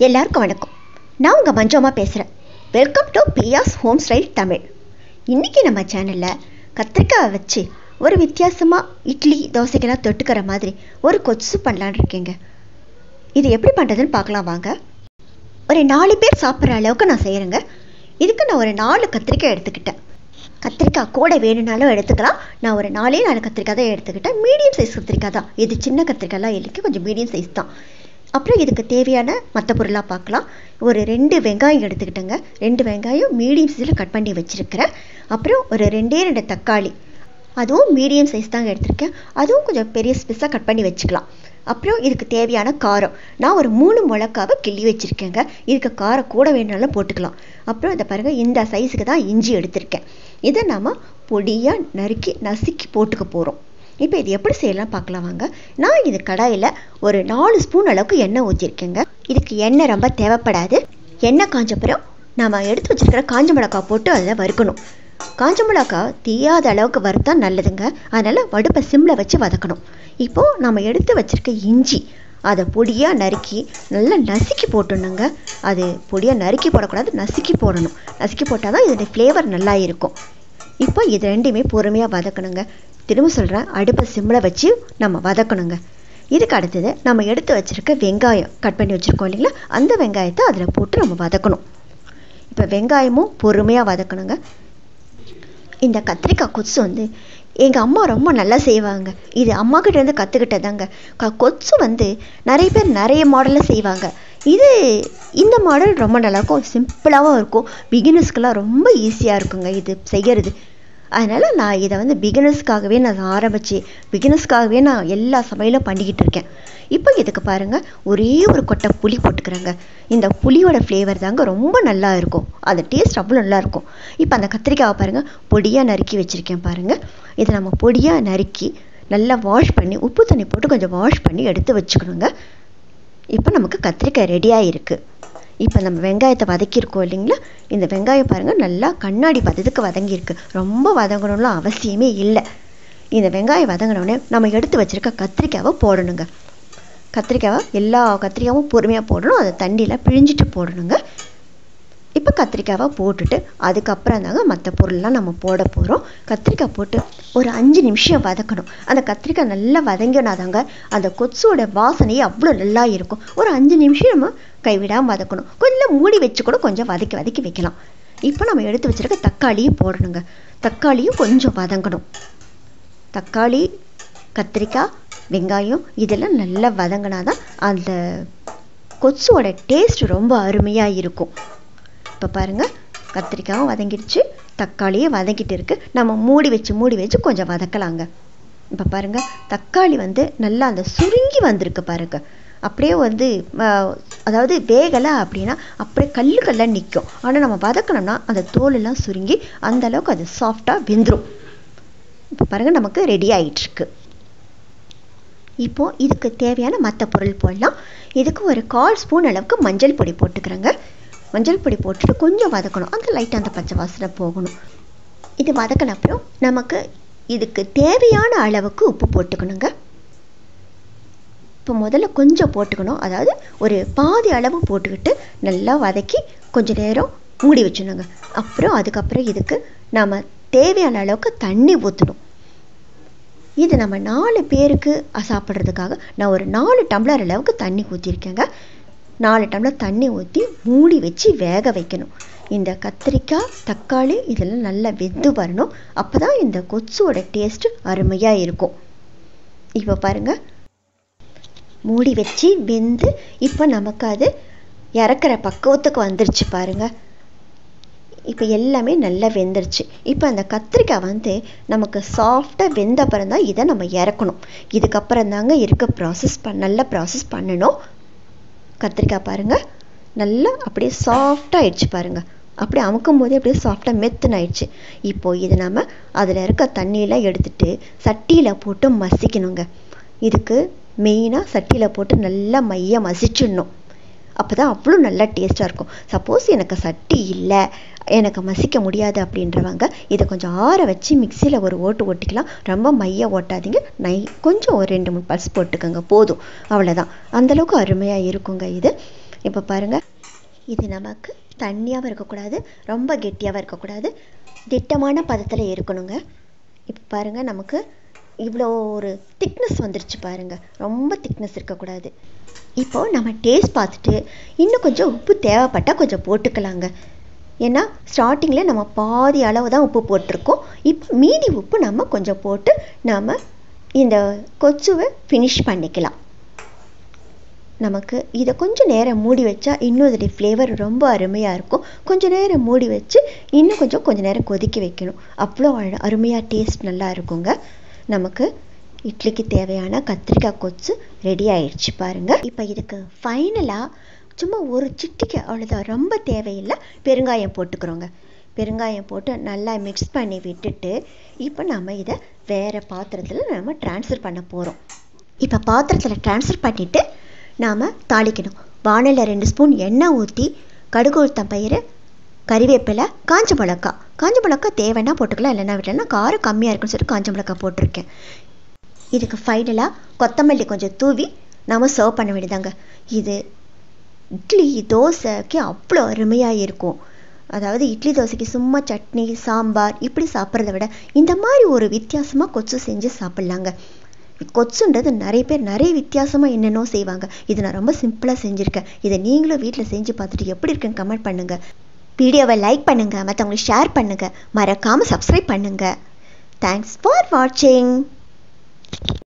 எல்லாருக்கும் வணக்கம் நான் உங்கள் மஞ்சம்மா பேசுகிறேன் welcome to Piya's home style Tamil இன்றைக்கி நம்ம சேனலில் கத்திரிக்காய் வச்சு ஒரு வித்தியாசமாக இட்லி தோசைக்கெல்லாம் தொட்டுக்கிற மாதிரி ஒரு கொச்சு பண்ணலான்னு இருக்கேங்க இது எப்படி பண்ணுறதுன்னு பார்க்கலாம் வாங்க ஒரு நாலு பேர் சாப்பிட்ற அளவுக்கு நான் செய்கிறேங்க இதுக்கு நான் ஒரு நாலு கத்திரிக்காய் எடுத்துக்கிட்டேன் கத்திரிக்காய் கூட வேணும்னாலும் எடுத்துக்கலாம் நான் ஒரு நாலே நாலு கத்திரிக்காய் தான் எடுத்துக்கிட்டேன் மீடியம் சைஸ் கத்திரிக்காய் தான் இது சின்ன கத்திரிக்காய்லாம் இல்லைக்கு கொஞ்சம் மீடியம் சைஸ் தான் அப்புறம் இதுக்கு தேவையான மற்ற பொருளாக பார்க்கலாம் ஒரு ரெண்டு வெங்காயம் எடுத்துக்கிட்டேங்க ரெண்டு வெங்காயம் மீடியம் சைஸில் கட் பண்ணி வச்சுருக்கிறேன் அப்புறம் ஒரு ரெண்டே ரெண்டு தக்காளி அதுவும் மீடியம் சைஸ் தாங்க எடுத்திருக்கேன் அதுவும் கொஞ்சம் பெரிய ஸ்பெஸாக கட் பண்ணி வச்சுக்கலாம் அப்புறம் இதுக்கு தேவையான காரம் நான் ஒரு மூணு மிளகாவை கிள்ளி வச்சுருக்கேங்க இதுக்கு காரம் கூட வேணுனாலும் போட்டுக்கலாம் அப்புறம் இதை பாருங்கள் இந்த சைஸுக்கு தான் இஞ்சி எடுத்திருக்கேன் இதை நாம் பொடியாக நறுக்கி நசுக்கி போட்டுக்க போகிறோம் இப்போ இது எப்படி செய்யலாம் பார்க்கலாம் வாங்க நான் இது கடாயில் ஒரு நாலு ஸ்பூன் அளவுக்கு எண்ணெய் ஊற்றிருக்கேங்க இதுக்கு எண்ணெய் ரொம்ப தேவைப்படாது எண்ணெய் காஞ்சப்புறம் நாம் எடுத்து வச்சுருக்கிற காஞ்ச மிளகாய் போட்டு அதில் வறுக்கணும் காஞ்ச மிளகாய் தீயாத அளவுக்கு வறுத்தா நல்லதுங்க அதனால் வடுப்பை சிம்மில் வச்சு வதக்கணும் இப்போது நம்ம எடுத்து வச்சுருக்க இஞ்சி அதை பொடியாக நறுக்கி நல்லா நசுக்கி போட்டுணுங்க அது பொடியாக நறுக்கி போடக்கூடாது நசுக்கி போடணும் நசுக்கி போட்டால் தான் இதோடைய ஃப்ளேவர் நல்லா இருக்கும் இப்போ இது ரெண்டுமே பொறுமையாக வதக்கணுங்க திரும்ப சொல்கிறேன் அடுப்பை சிம்மில் வச்சு நம்ம வதக்கணுங்க இதுக்கு அடுத்தது நம்ம எடுத்து வச்சுருக்க வெங்காயம் கட் பண்ணி வச்சுருக்கோம் இல்லைங்களா அந்த வெங்காயத்தை அதில் போட்டு நம்ம வதக்கணும் இப்போ வெங்காயமும் பொறுமையாக வதக்கணுங்க இந்த கத்திரிக்காய் கொத்து வந்து எங்கள் அம்மா ரொம்ப நல்லா செய்வாங்க இது அம்மா கிட்டேருந்து கற்றுக்கிட்டதாங்க க கொத்து வந்து நிறைய பேர் நிறைய மாடலில் செய்வாங்க இது இந்த மாடல் ரொம்ப நல்லாயிருக்கும் சிம்பிளாகவும் இருக்கும் பிகினர்ஸ்க்கெல்லாம் ரொம்ப ஈஸியாக இருக்குங்க இது செய்கிறது அதனால் நான் இதை வந்து பிகினர்ஸ்க்காகவே நான் ஆரம்பித்து பிகினர்ஸ்க்காகவே நான் எல்லா சமையலும் பண்ணிக்கிட்டு இருக்கேன் இப்போ இதுக்கு பாருங்கள் ஒரே ஒரு கொட்டை புளி போட்டுக்கிறேங்க இந்த புளியோட ஃப்ளேவர் தாங்க ரொம்ப நல்லா இருக்கும் அந்த டேஸ்ட் அவ்வளோ நல்லா இருக்கும் இப்போ அந்த கத்திரிக்காவை பாருங்கள் பொடியாக நறுக்கி வச்சுருக்கேன் பாருங்கள் இதை நம்ம பொடியாக நறுக்கி நல்லா வாஷ் பண்ணி உப்பு தண்ணி போட்டு கொஞ்சம் வாஷ் பண்ணி எடுத்து வச்சுக்கணுங்க இப்போ நமக்கு கத்திரிக்காய் ரெடியாக இருக்குது இப்போ நம்ம வெங்காயத்தை வதக்கியிருக்கோம் இல்லைங்களா இந்த வெங்காயம் பாருங்கள் நல்லா கண்ணாடி பதத்துக்கு வதங்கியிருக்கு ரொம்ப வதங்கணும்லாம் அவசியமே இல்லை இந்த வெங்காயம் வதங்கினோடனே நம்ம எடுத்து வச்சுருக்க கத்திரிக்காவை போடணுங்க கத்திரிக்காவை எல்லா கத்திரிக்காவும் பொறுமையாக போடணும் அதை தண்ணியில் பிழிஞ்சிட்டு போடணுங்க இப்போ கத்திரிக்காவை போட்டுட்டு அதுக்கப்புறம் தாங்க மற்ற பொருள்லாம் நம்ம போட போகிறோம் கத்திரிக்காய் போட்டு ஒரு அஞ்சு நிமிஷம் வதக்கணும் அந்த கத்திரிக்காய் நல்லா வதங்கினாதாங்க அந்த கொச்சோட வாசனையே அவ்வளோ நல்லா இருக்கும் ஒரு அஞ்சு நிமிஷம் நம்ம கைவிடாமல் வதக்கணும் கொஞ்சம் மூடி வச்சு கூட கொஞ்சம் வதக்கி வதக்கி வைக்கலாம் இப்போ நம்ம எடுத்து வச்சுருக்க தக்காளியும் போடணுங்க தக்காளியும் கொஞ்சம் வதங்கணும் தக்காளி கத்திரிக்காய் வெங்காயம் இதெல்லாம் நல்லா வதங்கினா தான் அந்த கொச்சோட டேஸ்ட் ரொம்ப அருமையாக இருக்கும் இப்போ பாருங்கள் கத்திரிக்காயும் வதங்கிடுச்சு தக்காளியும் வதங்கிட்டு இருக்குது நம்ம மூடி வச்சு மூடி வச்சு கொஞ்சம் வதக்கலாங்க இப்போ பாருங்கள் தக்காளி வந்து நல்லா அந்த சுருங்கி வந்திருக்கு பாருங்க அப்படியே வந்து அதாவது வேகலை அப்படின்னா அப்படியே கல் கல்லாக நிற்கும் ஆனால் நம்ம வதக்கணும்னா அந்த தோலெல்லாம் சுருங்கி அந்த அளவுக்கு அது சாஃப்டாக வெந்துடும் இப்போ பாருங்கள் நமக்கு ரெடி ஆகிட்டுருக்கு இப்போது இதுக்கு தேவையான மற்ற பொருள் போடலாம் இதுக்கு ஒரு கால் ஸ்பூன் அளவுக்கு மஞ்சள் பொடி போட்டுக்கிறேங்க மஞ்சள் பொடி போட்டுட்டு கொஞ்சம் வதக்கணும் அந்த லைட்டாக அந்த பச்சை வாசனை போகணும் இது வதக்கின அப்புறம் நமக்கு இதுக்கு தேவையான அளவுக்கு உப்பு போட்டுக்கணுங்க இப்போ முதல்ல கொஞ்சம் போட்டுக்கணும் அதாவது ஒரு பாதி அளவு போட்டுக்கிட்டு நல்லா வதக்கி கொஞ்சம் நேரம் மூடி வச்சிடணுங்க அப்புறம் அதுக்கப்புறம் இதுக்கு நம்ம தேவையான அளவுக்கு தண்ணி ஊற்றணும் இது நம்ம நாலு பேருக்கு சாப்பிட்றதுக்காக நான் ஒரு நாலு டம்ளர் அளவுக்கு தண்ணி ஊற்றிருக்கேங்க நாலு டம்ளர் தண்ணி ஊற்றி மூடி வச்சு வேக வைக்கணும் இந்த கத்திரிக்காய் தக்காளி இதெல்லாம் நல்லா வெந்து வரணும் அப்போ தான் இந்த கொச்சோட டேஸ்ட்டு அருமையாக இருக்கும் இப்போ பாருங்கள் மூடி வச்சு வெந்து இப்போ நமக்கு அது இறக்குற பக்குவத்துக்கு வந்துருச்சு பாருங்கள் இப்போ எல்லாமே நல்லா வெந்துருச்சு இப்போ அந்த கத்திரிக்காய் வந்து நமக்கு சாஃப்டாக வெந்த அப்புறம் தான் இதை நம்ம இறக்கணும் இதுக்கப்புறம் தாங்க இருக்க ப்ராசஸ் பண் நல்ல ப்ராசஸ் பண்ணணும் கத்திரிக்காய் பாருங்கள் நல்லா அப்படியே சாஃப்டாக ஆயிடுச்சு பாருங்கள் அப்படியே அமுக்கும் போதே அப்படியே சாஃப்டாக மெத்துன்னு ஆயிடுச்சு இப்போது இது நம்ம அதில் இருக்க தண்ணியெலாம் எடுத்துட்டு சட்டியில் போட்டு மசிக்கணுங்க இதுக்கு மெயினாக சட்டியில் போட்டு நல்லா மைய மசிச்சிடணும் அப்போ தான் அவ்வளோ நல்லா டேஸ்ட்டாக இருக்கும் சப்போஸ் எனக்கு சட்டி இல்லை எனக்கு மசிக்க முடியாது அப்படின்றவங்க இதை கொஞ்சம் ஆற வச்சு மிக்சியில் ஒரு ஓட்டு ஓட்டிக்கலாம் ரொம்ப மைய ஓட்டாதீங்க நை கொஞ்சம் ஒரு ரெண்டு மூணு பல்ஸ் போட்டுக்கோங்க போதும் அவ்வளோதான் அந்தளவுக்கு அருமையாக இருக்குங்க இது இப்போ பாருங்கள் இது நமக்கு தண்ணியாகவும் இருக்கக்கூடாது ரொம்ப கெட்டியாகவும் இருக்கக்கூடாது திட்டமான பதத்தில் இருக்கணுங்க இப்போ பாருங்கள் நமக்கு இவ்வளோ ஒரு திக்னஸ் வந்துருச்சு பாருங்கள் ரொம்ப திக்னஸ் இருக்கக்கூடாது இப்போது நம்ம டேஸ்ட் பார்த்துட்டு இன்னும் கொஞ்சம் உப்பு தேவைப்பட்டால் கொஞ்சம் போட்டுக்கலாங்க ஏன்னா ஸ்டார்டிங்கில் நம்ம பாதி அளவு தான் உப்பு போட்டிருக்கோம் இப்போ மீதி உப்பு நம்ம கொஞ்சம் போட்டு நம்ம இந்த கொச்சுவை ஃபினிஷ் பண்ணிக்கலாம் நமக்கு இதை கொஞ்சம் நேரம் மூடி வச்சா இன்னும் இதோடைய ஃப்ளேவர் ரொம்ப அருமையாக இருக்கும் கொஞ்சம் நேரம் மூடி வச்சு இன்னும் கொஞ்சம் கொஞ்சம் நேரம் கொதிக்க வைக்கணும் அவ்வளோ அருமையாக டேஸ்ட் நல்லா இருக்குங்க நமக்கு இட்லிக்கு தேவையான கத்திரிக்காய் கொச்சு ரெடி ஆயிடுச்சு பாருங்கள் இப்போ இதுக்கு ஃபைனலாக சும்மா ஒரு சிட்டிக்கு அவ்வளோதான் ரொம்ப தேவையில்லை பெருங்காயம் போட்டுக்கிறோங்க பெருங்காயம் போட்டு நல்லா மிக்ஸ் பண்ணி விட்டுட்டு இப்போ நம்ம இதை வேறு பாத்திரத்தில் நம்ம ட்ரான்ஸ்ஃபர் பண்ண போகிறோம் இப்போ பாத்திரத்தில் ட்ரான்ஸ்ஃபர் பண்ணிவிட்டு நாம் தாளிக்கணும் வானலில் ரெண்டு ஸ்பூன் எண்ணெய் ஊற்றி கடுகு உளுத்தம் பயிறு கறிவேப்பிலை காஞ்ச மிளகா காஞ்ச மிளகா தேவைன்னா போட்டுக்கலாம் இல்லைன்னா விடலைன்னா காரம் கம்மியாக இருக்குன்னு சொல்லிட்டு காஞ்ச மிளகா போட்டிருக்கேன் இதுக்கு ஃபைனலாக கொத்தமல்லி கொஞ்சம் தூவி நாம் சர்வ் பண்ண வேண்டியதாங்க இது இட்லி தோசைக்கு அவ்வளோ அருமையாக இருக்கும் அதாவது இட்லி தோசைக்கு சும்மா சட்னி சாம்பார் இப்படி சாப்பிட்றத விட இந்த மாதிரி ஒரு வித்தியாசமாக கொச்சு செஞ்சு சாப்பிட்லாங்க கொச்சுன்றது நிறைய பேர் நிறைய வித்தியாசமாக என்னென்னோ செய்வாங்க இது நான் ரொம்ப சிம்பிளாக செஞ்சுருக்கேன் இதை நீங்களும் வீட்டில் செஞ்சு பார்த்துட்டு எப்படி இருக்குன்னு கமெண்ட் பண்ணுங்கள் வீடியோவை லைக் பண்ணுங்கள் மற்றவங்களுக்கு ஷேர் பண்ணுங்கள் மறக்காமல் சப்ஸ்கிரைப் பண்ணுங்கள் தேங்க்ஸ் ஃபார் வாட்சிங்